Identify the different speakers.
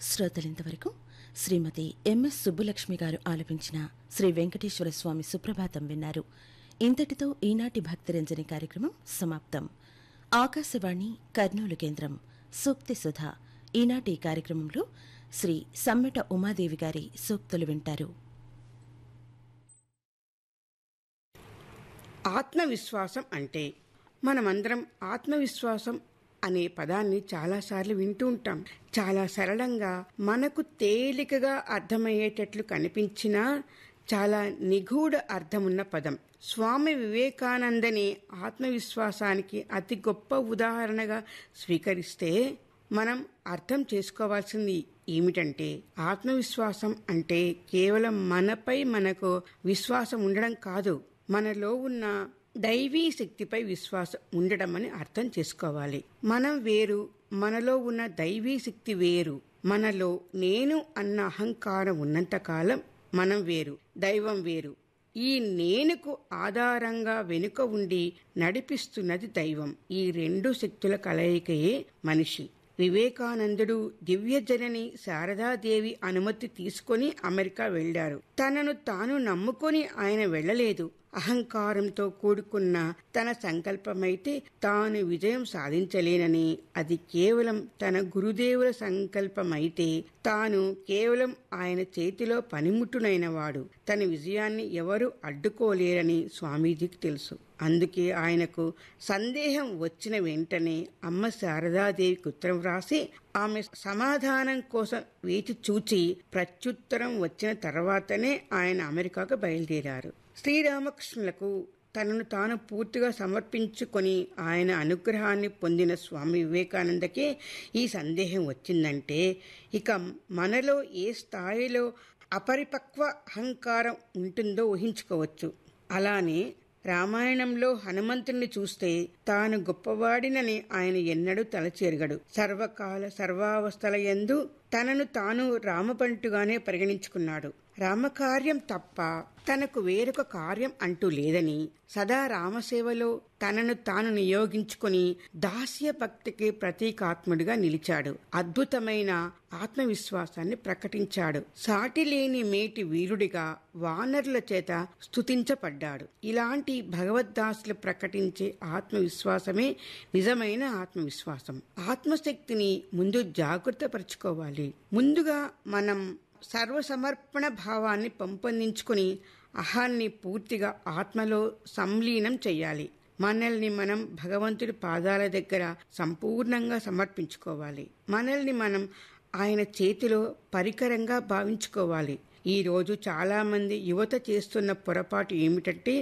Speaker 1: శ్రోతలింతవరకు శ్రీమతి MS Subbulakshmi గారు ఆలపించిన శ్రీ వెంకటేశ్వర స్వామి సుప్రభాతం విన్నారు ఇంతటితో ఈనాటి భక్తిరంజని కార్యక్రమం సమాప్తం ఆకాశవాణి కర్నూలు కేంద్రం సూక్తి సుధ ఈనాటి కార్యక్రమంలో శ్రీ సమ్మెట ఉమాదేవి గారి సూక్తులు వింటారు
Speaker 2: ఆత్మవిశ్వాసం అంటే మనమందరం ఆత్మవిశ్వాసం అనే పదాన్ని చాలాసార్లు వింటూ ఉంటాం చాలా సరళంగా మనకు తేలికగా అర్థమయ్యేటట్లు కనిపించినా చాలా నిగూఢ అర్థమున్న పదం స్వామి వివేకానందని ఆత్మవిశ్వాసానికి అతి గొప్ప ఉదాహరణగా స్వీకరిస్తే మనం అర్థం చేసుకోవాల్సింది ఏమిటంటే ఆత్మవిశ్వాసం అంటే కేవలం మనపై మనకు విశ్వాసం ఉండడం కాదు మనలో ఉన్న దైవీ శక్తిపై విశ్వాసం ఉండడం అని అర్థం చేసుకోవాలి మనం వేరు మనలో ఉన్న దైవీ శక్తి వేరు మనలో నేను అన్న అహంకారం ఉన్నంతకాలం మనం వేరు దైవం వేరు ఈ నేనుకు ఆధారంగా వెనుక ఉండి నడిపిస్తున్నది దైవం ఈ రెండు శక్తుల కలయికయే మనిషి వివేకానందుడు దివ్యజనని శారదాదేవి అనుమతి తీసుకొని అమెరికా వెళ్లారు తనను తాను నమ్ముకొని ఆయన వెళ్లలేదు అహంకారంతో కూడుకున్న తన సంకల్పమైతే తాను విజయం సాధించలేనని అది కేవలం తన గురుదేవుల సంకల్పమైతే తాను కేవలం ఆయన చేతిలో పనిముట్టునైన వాడు తన విజయాన్ని ఎవరు అడ్డుకోలేరని స్వామీజీకి తెలుసు అందుకే ఆయనకు సందేహం వచ్చిన వెంటనే అమ్మ శారదాదేవికి ఉత్తరం వ్రాసి ఆమె సమాధానం కోసం వేచి చూచి ప్రత్యుత్తరం వచ్చిన తర్వాతనే ఆయన అమెరికాకు బయలుదేరారు శ్రీరామకృష్ణులకు తనను తాను పూర్తిగా సమర్పించుకొని ఆయన అనుగ్రహాన్ని పొందిన స్వామి వివేకానందకే ఈ సందేహం వచ్చిందంటే ఇక మనలో ఏ స్థాయిలో అపరిపక్వ అహంకారం ఉంటుందో ఊహించుకోవచ్చు అలానే రామాయణంలో హనుమంతుణ్ణి చూస్తే తాను గొప్పవాడినని ఆయన ఎన్నడూ తలచేరగడు సర్వకాల సర్వావస్థల యందు తనను తాను రామపంటుగానే పరిగణించుకున్నాడు రామకార్యం తప్ప తనకు వేరొక కార్యం అంటూ లేదని సదా రామసేవలో తనను తాను నియోగించుకుని దాస్య భక్తికి ప్రతీకాత్ముడిగా నిలిచాడు అద్భుతమైన ఆత్మవిశ్వాసాన్ని ప్రకటించాడు సాటి లేని మేటి వీరుడిగా వానరుల చేత స్తుతించబడ్డాడు ఇలాంటి భగవద్దాసులు ప్రకటించే ఆత్మవిశ్వాసమే నిజమైన ఆత్మవిశ్వాసం ఆత్మశక్తిని ముందు జాగృతపరచుకోవాలి ముందుగా మనం సర్వసమర్పణ భావాన్ని పెంపొందించుకుని అహాన్ని పూర్తిగా ఆత్మలో సంలీనం చేయాలి మనల్ని మనం భగవంతుడి పాదాల దగ్గర సంపూర్ణంగా సమర్పించుకోవాలి మనల్ని మనం ఆయన చేతిలో పరికరంగా భావించుకోవాలి ఈ రోజు చాలా మంది యువత చేస్తున్న పొరపాటు ఏమిటంటే